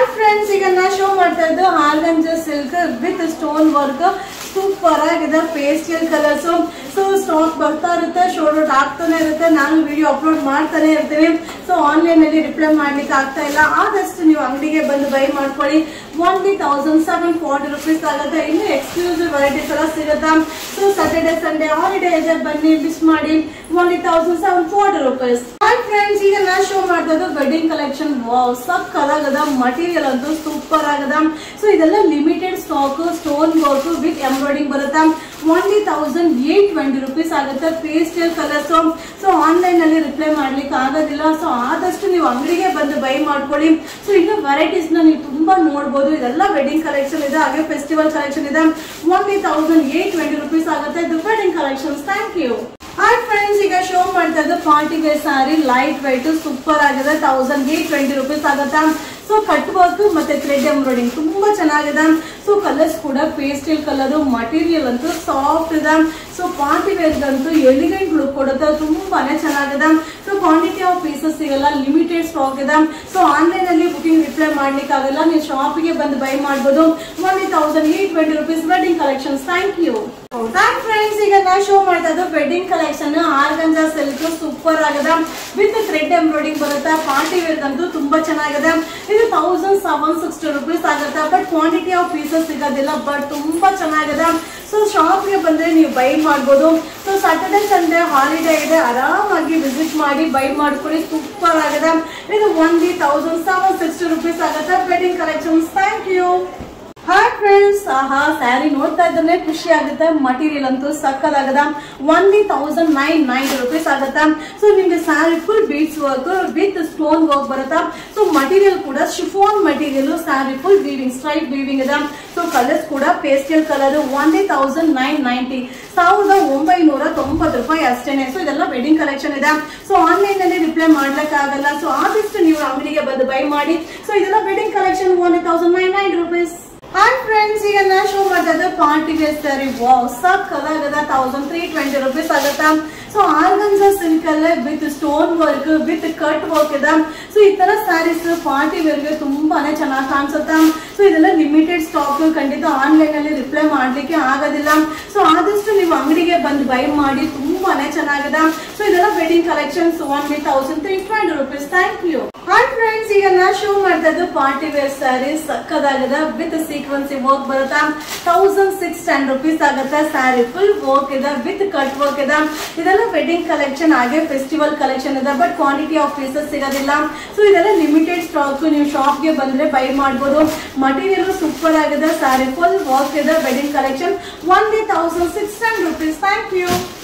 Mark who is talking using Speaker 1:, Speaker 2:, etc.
Speaker 1: hi friends ಈಗ ನಾ show ಮಾಡ್ತಾ ಇದ್ದು organza silk with stone work super ಆಗಿದೆ ಪೇಸ್ಟಲ್ ಕಲರ್ಸ್ ಸೊ ಸ್ಟಾಕ್ ಬರ್ತಾ ಇರುತ್ತೆ ಶೋಡ್ ಔಟ್ ಆಗ್ತಾನೆ ಇರುತ್ತೆ ನಾನು ವಿಡಿಯೋ ಅಪ್ಲೋಡ್ ಮಾಡ್ತಾನೆ ಇರ್ತೀನಿ ಸೊ ಆನ್ಲೈನ್ ಅಲ್ಲಿ ರಿಪ್ಲೈ ಮಾಡ್ಲಿಕ್ಕೆ ಆಗ್ತಾ ಇಲ್ಲ ಆದಷ್ಟು ನೀವು ಅಂಗಡಿಗೆ ಬಂದು ಬೈ ಮಾಡ್ಕೊಳ್ಳಿ only thousand seven forty rupees ಆಗುತ್ತೆ ಇನ್ನು ಎಕ್ಸ್ಕ್ಲೂಸಿವ್ ವೆರೈಟೀಸ್ ಎಲ್ಲ ಸಿಗುತ್ತಾ ಸೊ ಸ್ಯಾಟರ್ಡೆ ಸಂಡೇ ಹಾಲಿಡೇ ಇದೆ ಬನ್ನಿ ಮಿಸ್ ಮಾಡಿ only thousand seven forty rupees hi friends ಈಗ ನಾ ಶೋ ಮಾಡ್ತಾ ಇದ್ದು ವೆಡ್ಡಿಂಗ್ ಕಲೆಕ್ಷನ್ ವಾವ್ ಸಕ್ಕದಾಗದ ಮಟೀರಿಯಲ್ ಅಂತೂ ಸೂಪರ್ ಆಗದ ಸೊ ಇದೆಲ್ಲ limited stock stone work with embroidering ಬರುತ್ತಾ only thousand eight twenty rupees ಆಗುತ್ತೆ ಪೇಸ್ಟಲ್ ಕಲರ್ಸ್ ಸೊ ಆನ್ಲೈನ್ ಅಲ್ಲಿ ರಿಪ್ಲೈ ಮಾಡ್ಲಿಕ್ಕೆ ಆಗೋದಿಲ್ಲ ಸೊ ಆದಷ್ಟು ನೀವು ಅಂಗಡಿಗೆ ಬಂದು ಬೈ ಮಾಡ್ಕೊಳ್ಳಿ ಸೊ ಇನ್ನು ವೆರೈಟೀಸ್ ನ ನೀವು ತುಂಬಾ ನೋಡ್ಬೋದು ಇದೆಲ್ಲ ವೆಡ್ಡಿಂಗ್ ಕಲೆಕ್ಷನ್ ಇದೆ ಹಾಗೆ ಫೆಸ್ಟಿವಲ್ ಕಲೆಕ್ಷನ್ ಇದೆ only thousand eight twenty rupees ಆಗುತ್ತೆ ಇದು wedding collections thank you hi friends ಈಗ ಶೋ ಮಾಡ್ತಾ ಇದ್ದು party wear sari light white super ಆಗಿದೆ ತೌಸಂಡ್ ಏಟ್ ಟ್ವೆಂಟಿ ರುಪೀಸ್ ಆಗುತ್ತಾ ಸೊ ಕಟ್ ವರ್ಕ್ ಮತ್ತೆ ಥ್ರೆಡ್ ಎಂಬ್ರಾಯ್ಡಿಂಗ್ ತುಂಬಾ ಚೆನ್ನಾಗಿದೆ ಸೊ ಕಲರ್ಸ್ ಕೂಡ ಪೇಸ್ಟಲ್ ಕಲರ್ ಮಟೀರಿಯಲ್ ಅಂತೂ ಸಾಫ್ಟ್ ಇದೆ ಸೊ ಪಾರ್ಟಿ ವೇರ್ಗಂತೂ ಎಲಿಗೆಂಟ್ ಲುಕ್ ಕೊಡುತ್ತೆ ತುಂಬಾನೇ ಚೆನ್ನಾಗಿದೆ ಸೊ ಕ್ವಾಂಟಿಟಿ ಆಫ್ ಪೀಸಸ್ ಸಿಗಲ್ಲ ಲಿಮಿಟೆಡ್ ಸ್ಟಾಕ್ ಇದೆ ಸೊ ಆನ್ಲೈನ್ ಅಲ್ಲಿ ಬುಕಿಂಗ್ ರಿಪ್ಲೈ ಮಾಡ್ಲಿಕ್ಕೆ ಆಗಲ್ಲ ನೀವು ಶಾಪಿಗೆ ಬಂದು ಬೈ ಮಾಡ್ಬೋದು only thousand eight twenty rupees wedding collections thank you thank friends ಈಗ ನಾ ಶೋ ಮಾಡ್ತಾ ಇದ್ದು wedding collection organza silk super ಆಗಿದೆ ವಿತ್ ಥ್ರೆಡ್ ಎಂಬ್ರಾಯ್ಡಿಂಗ್ ಬರುತ್ತೆ ಪಾರ್ಟಿ ವೇರ್ ಅಂತೂ ತುಂಬಾ ಚೆನ್ನಾಗಿದೆ ಇದು ತೌಸಂಡ್ ಸೆವೆನ್ ಸಿಕ್ಸ್ಟಿ ರುಪೀಸ್ ಆಗುತ್ತೆ ಬಟ್ ಕ್ವಾಂಟಿಟಿ ಆಫ್ ಪೀಸಸ್ ಸಿಗೋದಿಲ್ಲ ಬಟ್ ತುಂಬಾ ಚೆನ್ನಾಗಿದೆ ಸೊ ಶಾಪ್ಗೆ ಬಂದ್ರೆ ನೀವು ಬೈ ಮಾಡ್ಬೋದು ಸೊ ಸಾಟರ್ಡೆ ಸಂಡೇ ಹಾಲಿಡೇ ಇದೆ ಆರಾಮಾಗಿ ವಿಸಿಟ್ ಮಾಡಿ ಬೈ ಮಾಡ್ಕೊಳ್ಳಿ ಸೂಪರ್ ಆಗಿದೆ ಇದು only thousand seven sixty rupees ಆಗುತ್ತೆ wedding collections thank you hi friends ಆಹಾ ಸ್ಯಾರಿ ನೋಡ್ತಾ ಇದ್ರೆ ಖುಷಿ ಆಗುತ್ತೆ ಮಟೀರಿಯಲ್ ಅಂತೂ ಸಕ್ಕದಾಗದ only thousand nine nine rupees ಆಗುತ್ತಾ ಸೊ ನಿಮ್ಗೆ sari full beads work with stone work ಬರುತ್ತಾ ಸೊ ಮಟೀರಿಯಲ್ ಕೂಡ chiffon material sari full weaving straight weaving ಇದೆ ಸೊ ಕಲರ್ಸ್ ಕೂಡ pastel colour only thousand nine ninety ಸಾವಿರದ ಒಂಬೈನೂರ ತೊಂಬತ್ತು ರೂಪಾಯಿ ಅಷ್ಟೇನೆ ಸೊ ಇದೆಲ್ಲ ವೆಡ್ಡಿಂಗ್ ಕಲೆಕ್ಷನ್ ಇದೆ ಸೊ ಆನ್ಲೈನ್ ಅಲ್ಲಿ ರಿಪ್ಲೈ ಮಾಡ್ಲಿಕ್ಕಾಗಲ್ಲ ಸೊ ಆದಷ್ಟು ನೀವು ಅಂಗಡಿಗೆ ಬಂದು ಬೈ ಮಾಡಿ ಸೊ ಇದೆಲ್ಲ wedding collection only thousand nine nine rupees hi friends ಈಗ ನಾ ಶೋ ಮಾಡ್ತಾ ಇದ್ದೆ ಪಾರ್ಟಿ ವೇರ್ ಸ್ಯಾರಿ ವಾವ್ ಸಕ್ಕದಾಗದ ತೌಸಂಡ್ ತ್ರೀ ಟ್ವೆಂಟಿ ರುಪೀಸ್ ಆಗುತ್ತಾ ಸೊ ಆರ್ಗನ್ಸಾ ಸಿಲ್ಕ್ ಅಲ್ಲೇ with stone work with cut work ಇದೆ ಸೊ ಈ ತರ ಸ್ಯಾರೀಸ್ ಪಾರ್ಟಿ ವೇರ್ಗೆ ತುಂಬಾನೇ ಚೆನ್ನಾಗಿ ಕಾಣಿಸುತ್ತಾ ಸೊ ಇದೆಲ್ಲ ಲಿಮಿಟೆಡ್ ಸ್ಟಾಕ್ ಖಂಡಿತ ಆನ್ಲೈನ್ ಅಲ್ಲಿ ರಿಪ್ಲೈ ಮಾಡ್ಲಿಕ್ಕೆ ಆಗೋದಿಲ್ಲ ಸೊ ಆದಷ್ಟು ನೀವು ಅಂಗಡಿಗೆ ಬಂದು ಬೈ ಮಾಡಿ ತುಂಬಾನೇ ಚೆನ್ನಾಗಿದೆ ಸೊ ಇದೆಲ್ಲ wedding collections only thousand three twenty rupees thank you hi friends ಈಗ ನಾ ಶೋ ಮಾಡ್ತಾ ಇದ್ದು ಪಾರ್ಟಿ ವೇರ್ ಸ್ಯಾರಿ ಸಕ್ಕದಾಗಿದೆ ವಿತ್ ಸೀಕ್ವೆನ್ಸಿ ವರ್ಕ್ ಬರುತ್ತಾ ತೌಸಂಡ್ ಸಿಕ್ಸ್ ಟೆನ್ ರುಪೀಸ್ ಆಗುತ್ತೆ ಸ್ಯಾರಿ ಫುಲ್ ವರ್ಕ್ ಇದೆ ವಿತ್ ಕಟ್ ವರ್ಕ್ ಇದೆ ಇದೆಲ್ಲ ವೆಡ್ಡಿಂಗ್ ಕಲೆಕ್ಷನ್ ಹಾಗೆ ಫೆಸ್ಟಿವಲ್ ಕಲೆಕ್ಷನ್ ಇದೆ ಬಟ್ ಕ್ವಾಂಟಿಟಿ ಆಫ್ ಪೀಸಸ್ ಸಿಗೋದಿಲ್ಲ ಸೊ ಇದೆಲ್ಲ ಲಿಮಿಟೆಡ್ ಸ್ಟಾಕ್ ನೀವು ಶಾಪ್ಗೆ ಬಂದ್ರೆ ಬೈ ಮಾಡ್ಬೋದು ಮಟೀರಿಯಲ್ ಸೂಪರ್ ಆಗಿದೆ ಸ್ಯಾರಿ ಫುಲ್ ವರ್ಕ್ ಇದೆ wedding collection only thousand six ten rupees thank you